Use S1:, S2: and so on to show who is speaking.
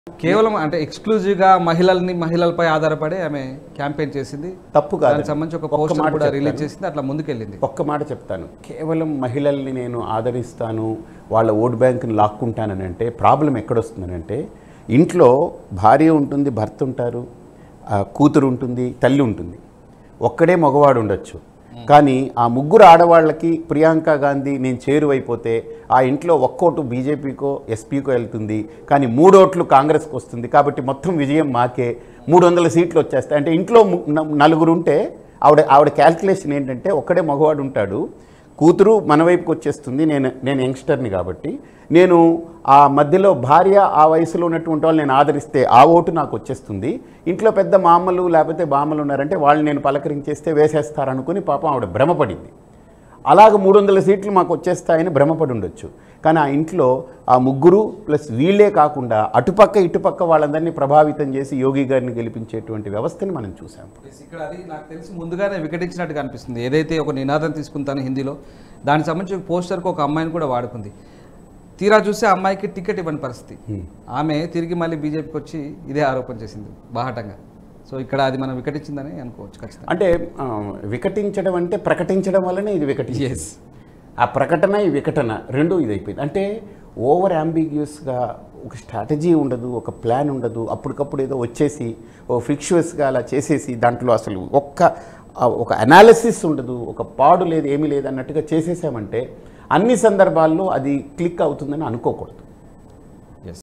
S1: కేవలం అంటే ఎక్స్క్లూజివ్ గా మహిళల్ని మహిళలపై ఆధారపడి ఆమె క్యాంపెయిన్ చేసింది
S2: తప్పు కాదు
S1: దానికి సంబంధించి ఒక
S2: ఒక్క
S1: పోస్టర్
S2: మాట
S1: కూడా రిలీజ్
S2: చెప్తాను.
S1: చేసింది అట్లా ముందుకెళ్ళింది
S2: ఒక్క మాట చెప్తాను కేవలం మహిళల్ని నేను ఆదరిస్తాను వాళ్ళ ఓట్ బ్యాంక్ని లాక్కుంటానని అంటే ప్రాబ్లం ఎక్కడొస్తుందనంటే ఇంట్లో భార్య ఉంటుంది భర్త ఉంటారు ఆ, కూతురు ఉంటుంది తల్లి ఉంటుంది ఒక్కడే మగవాడు ఉండొచ్చు కానీ ఆ ముగ్గురు ఆడవాళ్ళకి ప్రియాంక గాంధీ నేను చేరువైపోతే ఆ ఇంట్లో ఒక్కోటు బీజేపీకో ఎస్పీకో వెళ్తుంది కానీ మూడోట్లు కాంగ్రెస్కి వస్తుంది కాబట్టి మొత్తం విజయం మాకే మూడు వందల సీట్లు వచ్చేస్తాయి అంటే ఇంట్లో ము- న- నలుగురు ఉంటే ఆవిడ ఆవిడ క్యాల్కులేషన్ ఏంటంటే ఒక్కడే మగవాడు ఉంటాడు కూతురు మన వైపుకి వచ్చేస్తుంది నేను నేను యంగ్స్టర్ని కాబట్టి నేను ఆ మధ్యలో భార్య ఆ వయసులో ఉన్నటువంటి వాళ్ళు నేను ఆదరిస్తే ఆ ఓటు నాకు వచ్చేస్తుంది ఇంట్లో పెద్ద మామలు లేకపోతే బామ్మలు ఉన్నారంటే వాళ్ళు నేను పలకరించేస్తే వేసేస్తారనుకుని పాపం ఆవిడ భ్రమపడింది అలాగ మూడు వందల సీట్లు మాకు వచ్చేస్తాయని భ్రమపడి ఉండొచ్చు కానీ ఆ ఇంట్లో ఆ ముగ్గురు ప్లస్ వీళ్ళే కాకుండా అటుపక్క ఇటుపక్క వాళ్ళందరినీ ప్రభావితం చేసి యోగి గారిని గెలిపించేటువంటి వ్యవస్థని మనం చూసాం
S1: ఇక్కడ అది నాకు తెలిసి ముందుగానే వికటించినట్టుగా అనిపిస్తుంది ఏదైతే ఒక నినాదం తీసుకుంటాను హిందీలో దానికి సంబంధించి ఒక పోస్టర్కి ఒక అమ్మాయిని కూడా వాడుకుంది తీరా చూస్తే ఆ అమ్మాయికి టికెట్ ఇవ్వని పరిస్థితి ఆమె తిరిగి మళ్ళీ బీజేపీకి వచ్చి ఇదే ఆరోపణ చేసింది బాహటంగా సో ఇక్కడ అది మనం వికటించిందని అనుకోవచ్చు ఖచ్చితంగా
S2: అంటే ఆ, వికటించడం అంటే ప్రకటించడం వల్లనే ఇది వికటించింది
S1: Yes.
S2: ఆ ప్రకటన ఈ వికటన రెండు ఇది అయిపోయింది అంటే ఓవర్ అంబిగ్యూస్గా ఒక స్ట్రాటజీ ఉండదు ఒక ప్లాన్ ఉండదు అప్పటికప్పుడు ఏదో వచ్చేసి ఓ ఫిక్షువస్గా అలా చేసేసి దాంట్లో అసలు ఒక్క ఆ, ఒక అనాలిసిస్ ఉండదు ఒక పాడు లేదు ఏమీ లేదు అన్నట్టుగా చేసేసామంటే అన్ని సందర్భాల్లో అది క్లిక్ అవుతుందని అనుకోకూడదు